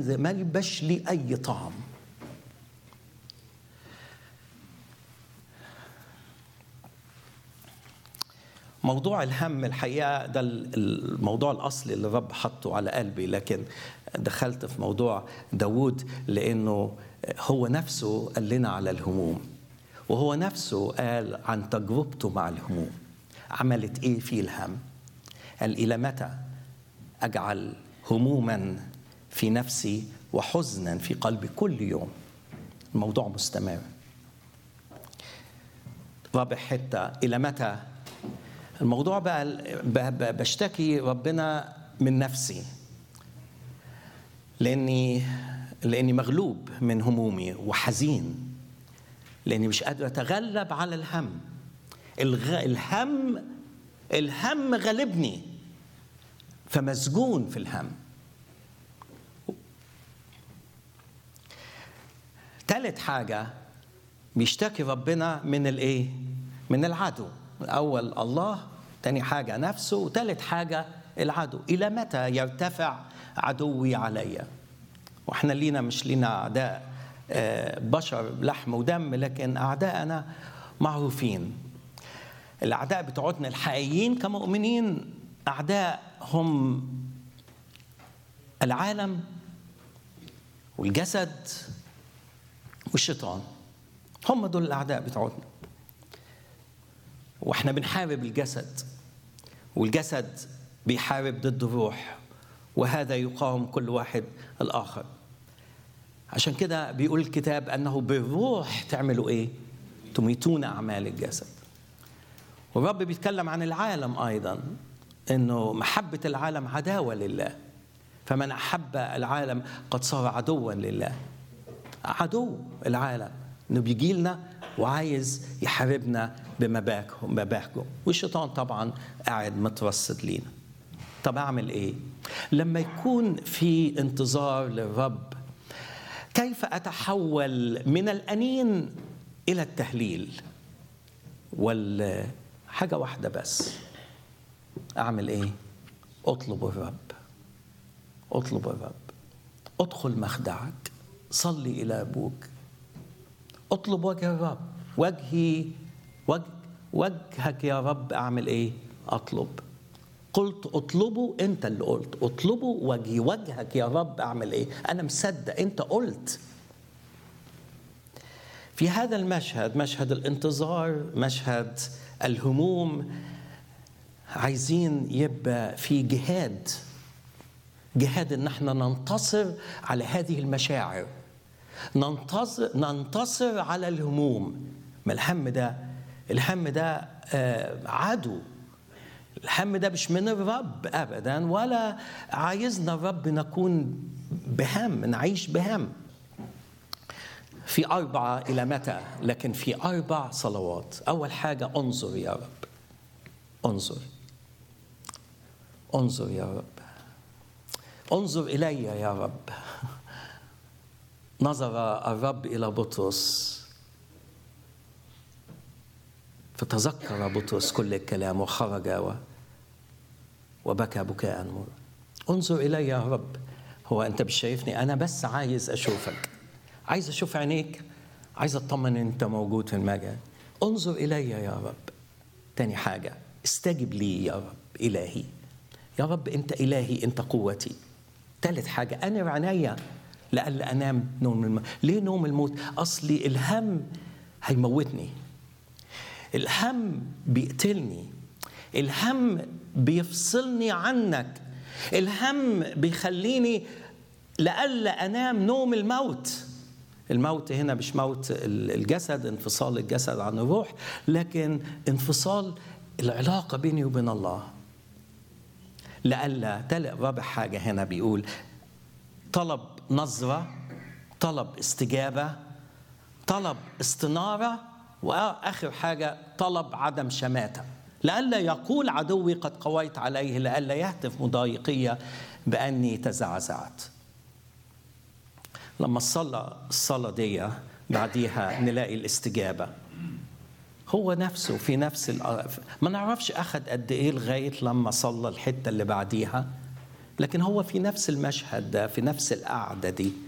هذا ما يبش لي أي طعم موضوع الهم الحقيقة ده الموضوع الأصلي اللي الرب حطه على قلبي لكن دخلت في موضوع داود لأنه هو نفسه قال لنا على الهموم وهو نفسه قال عن تجربته مع الهموم عملت إيه في الهم قال إلى متى أجعل هموما في نفسي وحزنا في قلبي كل يوم الموضوع مستمر رابع حتة إلى متى الموضوع بقى بشتكي ربنا من نفسي لاني لاني مغلوب من همومي وحزين لاني مش قادر اتغلب على الهم الغ... الهم الهم غلبني فمسجون في الهم ثالث حاجه بيشتكي ربنا من الايه من العدو الأول الله تاني حاجة نفسه وتالت حاجة العدو إلى متى يرتفع عدوي علي وإحنا لينا مش لينا أعداء بشر لحم ودم لكن أعداءنا معروفين الأعداء بتوعتنا الحقيقيين كمؤمنين أعداء هم العالم والجسد والشيطان هم دول الأعداء بتوعتنا واحنا بنحارب الجسد والجسد بيحارب ضد الروح وهذا يقاوم كل واحد الاخر عشان كده بيقول الكتاب انه بالروح تعملوا ايه تميتون اعمال الجسد والرب بيتكلم عن العالم ايضا انه محبه العالم عداوه لله فمن احب العالم قد صار عدوا لله عدو العالم انه بيجي لنا وعايز يحاربنا بمباهجه والشيطان طبعا قاعد مترصد لينا طب اعمل ايه لما يكون في انتظار للرب كيف اتحول من الانين الى التهليل والحاجه واحده بس اعمل ايه اطلب الرب اطلب الرب ادخل مخدعك صلي الى ابوك اطلب وجه الرب وجهي وجه وجهك يا رب اعمل ايه اطلب قلت اطلبوا انت اللي قلت اطلبوا وجهي وجهك يا رب اعمل ايه انا مصدق انت قلت في هذا المشهد مشهد الانتظار مشهد الهموم عايزين يبقى في جهاد جهاد ان احنا ننتصر على هذه المشاعر ننتصر ننتصر على الهموم ما الهم ده الهم ده عدو الهم ده مش من الرب ابدا ولا عايزنا الرب نكون بهم نعيش بهم في أربعة إلى متى لكن في أربع صلوات أول حاجة انظر يا رب انظر انظر يا رب انظر إلي يا رب نظر الرب إلى بطرس فتذكر بطرس كل الكلام وخرج وبكى بكاء مرا انظر إلي يا رب هو أنت مش شايفني أنا بس عايز أشوفك عايز أشوف عينيك عايز أطمن إن أنت موجود في المجال انظر إلي يا رب تاني حاجة استجب لي يا رب إلهي يا رب أنت إلهي أنت قوتي ثالث حاجة أنر عينيا لألا أنام نوم الموت ليه نوم الموت أصلي الهم هيموتني الهم بيقتلني الهم بيفصلني عنك الهم بيخليني لألا أنام نوم الموت الموت هنا مش موت الجسد انفصال الجسد عن الروح لكن انفصال العلاقة بيني وبين الله لألا تلق رابع حاجة هنا بيقول طلب نظرة طلب استجابة طلب استنارة وآخر حاجة طلب عدم شماتة لئلا يقول عدوي قد قويت عليه لئلا يهتف مضايقية بأني تزعزعت لما صلى الصلاة دي بعديها نلاقي الاستجابة هو نفسه في نفس ما نعرفش أخذ قد إيه لغاية لما صلى الحتة اللي بعديها لكن هو في نفس المشهد ده في نفس القعدة دي